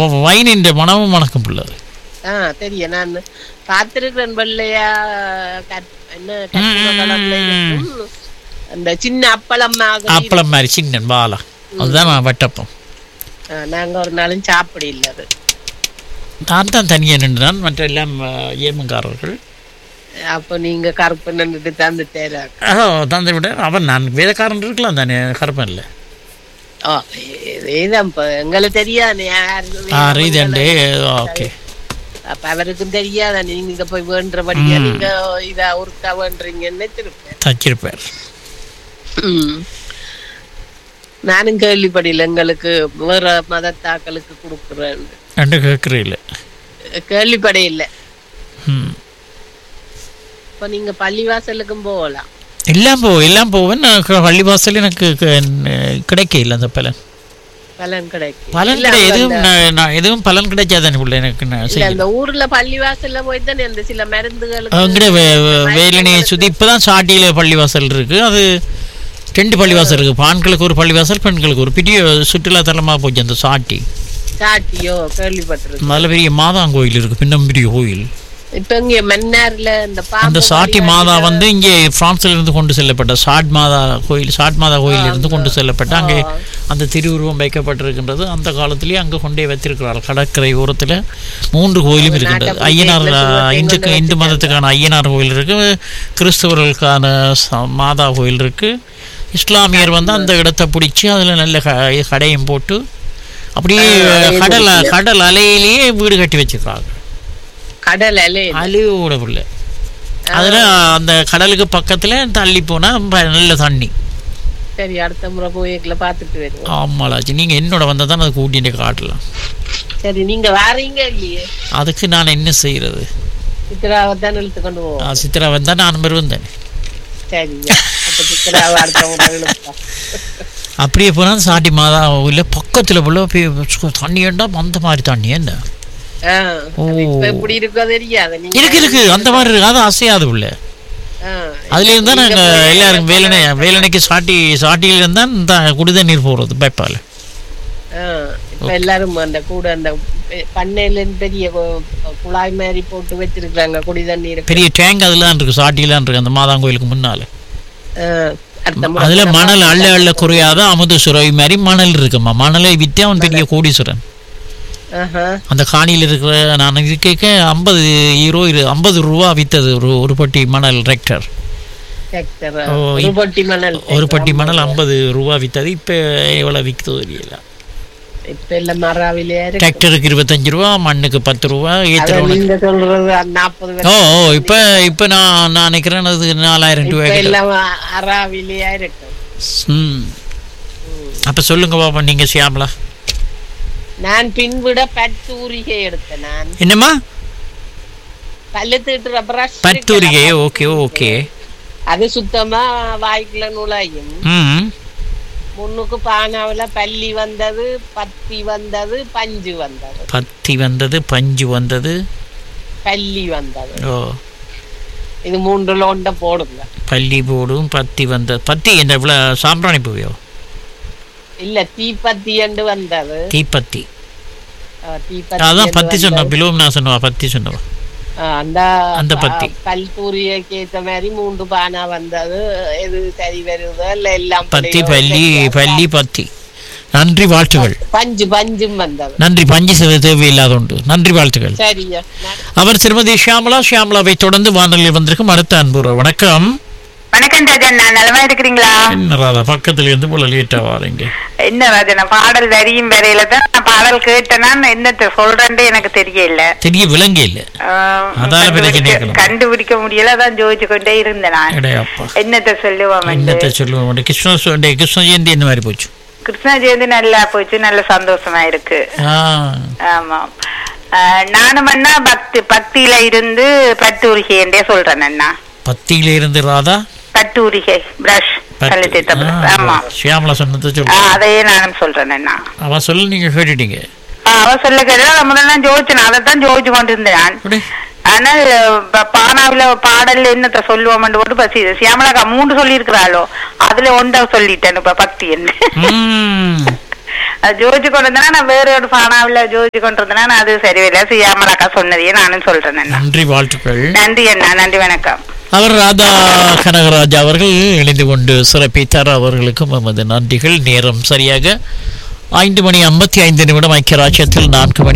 வைனின் மனமும் மணக்கும் பிள்ளை ஆ தெரியும் நான் பார்த்திருக்கிறேன் வெள்ளையா கட்- என்ன கற்பூர கலர்ல இருக்கும். அந்த சின்ன அப்பளம் மாதிரி அப்பளம் மாதிரி சின்ன பாலா அதுதான் நான் வட்டப்பம் ஆ, நாங்க ஒரு நாளும் சாப்பிட இல்ல அது நான் தான் தனியாக நின்றான் மற்ற எல்லாம் ஏமங்காரர்கள் அப்ப நீங்க கருப்பு நின்றுட்டு தந்துட்டேன் ஆஹோ தந்தை விட அவன் நான் வேதக்காரன் இருக்கலாம் தானே கருப்பன் இல்லை ஓ இதுதான் இப்ப எங்களுக்கு தெரியாது யாரு ஆ ரீதண்டே ஓகே அப்ப அவருக்கும் தெரியாத நீங்க போய் வேண்டபடியா நீங்க இத ஒருக்கா வேண்டுறீங்கன்னு திருப்பேன் தச்சிருப்பார் நானும் கேள்விப்படையில எங்களுக்கு வேற மதத்தாக்களுக்கு கொடுக்குறேன் ரெண்டு கேட்குறீல்ல கேள்விப்படையில ம் இப்ப நீங்க பள்ளிவாசலுக்கும் போகலாம் எல்லாம் போ எல்லாம் போவேன் நான் க- பள்ளிவாசல் எனக்கு க- கிடைக்கல அந்த பலன் பலன் கிடைக்கும் பலன் இல்ல, கிடை அந்த- எதுவும் நான் நான் எதுவும் பலன் கிடைக்காதானே பிள்ளை எனக்கு நான் இல்ல செய்யல அந்த ஊர்ல பள்ளிவாசல்ல போய் தானே அந்த சில மருந்துகளுக்கு அங்கிட்ட வேலனையை சுற்றி இப்போ தான் சாட்டியில் பள்ளிவாசல் இருக்கு அது ரெண்டு பள்ளிவாசல் இருக்கு ஆண்களுக்கு ஒரு பள்ளிவாசல் பெண்களுக்கு ஒரு பெரிய சுற்றுலா தலமாக போச்சு அந்த சாட்டி சாட்டியோ கேள்விப்பட்டிருக்கு நல்ல பெரிய மாதாங்கோயில் இருக்கு பின்னம் பெரிய கோயில் இப்ப இங்க மன்னார்ல இந்த அந்த பாம்பு சாட்டி மாதா வந்து இங்கே பிரான்ஸ்ல இருந்து கொண்டு செல்லப்பட்ட சாட் மாதா கோயில் சாட் மாதா கோயில் இருந்து கொண்டு செல்லப்பட்ட அங்கே அந்த திருவுருவம் வைக்கப்பட்டிருக்கின்றது அந்த காலத்திலேயே அங்கே கொண்டே வைத்திருக்கிறார்கள் கடற்கரை ஓரத்தில் மூன்று கோயிலும் இருக்கின்றது ஐயனார் இந்து இந்து மதத்துக்கான ஐயனார் கோயில் இருக்கு கிறிஸ்தவர்களுக்கான ச- மாதா கோயில் இருக்கு இஸ்லாமியர் வந்து அந்த இடத்தை பிடிச்சி அதில் நல்ல க- கடையும் போட்டு அப்படியே கடல் கடல் அலையிலேயே வீடு கட்டி வச்சிருக்காங்க கடல் அலை அழிவோட பிள்ளை அதில் அந்த கடலுக்கு பக்கத்தில் தள்ளி போனால் நல்ல தண்ணி சரி அடுத்த முறை போய்க்குள்ள பாத்துட்டு வருவோம் ஆமாலாச்சு நீங்கள் என்னோட வந்தால் தான் அதை கூட்டிகிட்டு காட்டலாம் சரி நீங்க வாரீங்க இல்லையே அதுக்கு நான் என்ன செய்கிறது சித்ராவை தான் இழுத்து கொண்டு போவோம் சித்திரா வந்தால் நான் வருவேன் சரிங்க அப்ப சித்ராவை அடுத்த முறை இழுப்போம் அப்படியே போனால் சாட்டி மாதா இல்லை பக்கத்தில் போல போய் தண்ணி ஏண்டா அந்த மாதிரி தண்ணி என்ன ஆ, ஓ. அது இப்ப எப்படி இருக்கோ தெரியாது நீங்க இருக்கு இருக்கு அந்த மாதிரி இருக்கு அது அசையாது உள்ள ஆ, அதுல இருந்தா நீங்க நாங்கள் போய் எல்லாரும் வேலனை வேலனைக்கு சாட்டி சாட்டியில இருந்தா இந்த குடித நீர் போகிறது பைப்பால் ஆ, இப்ப எல்லாரும் அந்த கூட அந்த பண்ணையில பெரிய கு- குழாய் மாதிரி போட்டு வச்சிருக்காங்க குடி தண்ணீர் பெரிய டேங்க் அதில் தான் இருக்கு சாட்டிலாம் இருக்கு அந்த மாதாங்கோயிலுக்கு முன்னால் அடுத்த முறை அதுல மணல் அள்ள அள்ள குறையாத அமுத சுரவி மாதிரி மணல் இருக்குமா மணலை வித்து அவன் பெரிய கோடீஸ்வரன் ஆஹா. அந்த காணியில் இருக்கிற நான் இது கேட்க ஐம்பது ஹீரோ இரு ஐம்பது ரூபா வித்தது ஒரு ஒரு பட்டி மணல் ரெக்டர் ஹெக்டர் ஓ, ஒரு பொட்டி மணல் ஒரு பட்டி மணல் ஐம்பது ரூபா வித்தது இப்போ எவ்வளோ விற்குதோ தெரியல இப்ப எல்லாம் மராவிலையா இருக்கு டிராக்டருக்கு இருபத்தஞ்சு ரூபா மண்ணுக்கு பத்து ரூபா அத ஏற்றுறவனுக்கு நீங்க சொல்றது நாற்பது ஓ ஓ இப்போ இப்போ நான் நான் நினைக்கிறேன் அது நாலாயிரம் இப்ப ரூபாய்க்கு எல்லாம் அராவிலையா இருக்கு ம் அப்போ சொல்லுங்க பாப்பா நீங்கள் சியாமலா நான் பின்விட பத்தூரிகை எடுத்தேன் நான் என்னம்மா பல்லு தீட்டுற brush பத்தூரிகை ஓகே ஓகே அது சுத்தமா வாய்க்குள்ள நுழையும் ம் முன்னுக்கு பானாவுல பல்லி வந்தது பத்தி வந்தது பஞ்சு வந்தது பத்தி வந்தது பஞ்சு வந்தது பல்லி வந்தது ஓ இது மூன்றுல ஒண்ட போடுங்க பள்ளி போடும் பத்தி வந்தது பத்தி என்ன இவ்வளோ சாம்பிராணி பூவியோ இல்ல தீப்பத்தி என்று வந்தது தீப்பத்தி அஹ், தீப்பத்தி அதான் என்று பத்தி வந்தது. சொன்னோம் பிலோம் நான் சொன்னவா பத்தி சொன்னவா அஹ், அந்த அந்த பத்தி. கல்தூரிக்கு ஏத்த மாதிரி மூன்று பானா வந்தது எது சரி வருதோ இல்ல எல்லாம் பத்தி பிள்ளையோ பள்ளி சரியா? பள்ளி பத்தி நன்றி வாழ்த்துகள் பஞ்சு பஞ்சும் வந்தது நன்றி பஞ்சு செய்த தேவையில்லாத உண்டு நன்றி வாழ்த்துகள் சரியா நான் அவர் திருமதி ஷியாமலா ஷியாமலாவை தொடர்ந்து வானொலியில் வந்திருக்கும் அடுத்த அன்பு வணக்கம் வணக்கம் ராஜண்ணா நலமா இருக்கிறீங்களா என்ன ராதா பக்கத்துல இருந்து போல லேட்டா வாரீங்க என்ன ராஜண்ணா பாடல் வரியும் வரையில தான் நான் பாடல் கேட்டேன்னா என்னத்த சொல்றேன்னு எனக்கு தெரியல தெரிய விலங்கே இல்லை ஆஹ், அதால பிரச்சனை கண்டுபிடிக்க- இருக்கணும். கண்டுபிடிக்க முடியல அதான் ஜோதிச்சு கொண்டே இருந்தேன் நான் இடையப்பா என்னத்த சொல்லுவோம் என்னத்தை சொல்லுவோம் கிருஷ்ண சு- டேய், கிருஷ்ண ஜெயந்தி என்ன மாதிரி போச்சு கிருஷ்ணா ஜெயந்தி நல்லா போச்சு நல்ல சந்தோஷமா இருக்கு ஆ ஆமா ஆஹ், நானும் அண்ணா பக்தி பக்தியில இருந்து பட்டூரிகைன்றே சொல்றேன் அண்ணா பத்தியில இருந்து ராதா பட்டூரிகை பிரஷ் பத்து. கல்லு தேத்த brush. ஆ, ஆமா ஷியாமலா சொன்னதை ஆ, சொல்லு அதையே நானும் சொல்றேன் அண்ணா அவன் சொல்ல நீங்க கேட்டுட்டீங்க ஆ, அவ சொல்ல கேட்டா முதல்ல ஜோதிச்சேன் அதைத்தான் ஜோதிச்சு கொண்டு இருந்தேன் நான் அப்படி ஆனால் ப- பானாவில பாடல்ல என்னத்த சொல்லுவோம் போட்டு பசி சியாமலாக்கா மூன்று சொல்லி இருக்கிறாளோ அதுல ஒன்றை சொல்லிட்டேன் இப்ப பக்தி என்ன ம். அது ஜோதிச்சு கொண்டு வந்தேன்னா நான் வேற ஒரு பானாவில் ஜோதிச்சு கொண்டு வந்தேன்னா நான் அது சரியில்லை செய்யாமலாக்கா சொன்னதையே நானும் சொல்றேன் அண்ணா நன்றி வாழ்த்துக்கள் நன்றி அண்ணா நன்றி வணக்கம் அவர் ராதா கனகராஜ் அவர்கள் இணைந்து கொண்டு சிறப்பித்தார் அவர்களுக்கும் எமது நன்றிகள் நேரம் சரியாக ஐந்து மணி ஐம்பத்தி ஐந்து நிமிடம் ஐக்கிய ராஜ்யத்தில் நான்கு மணி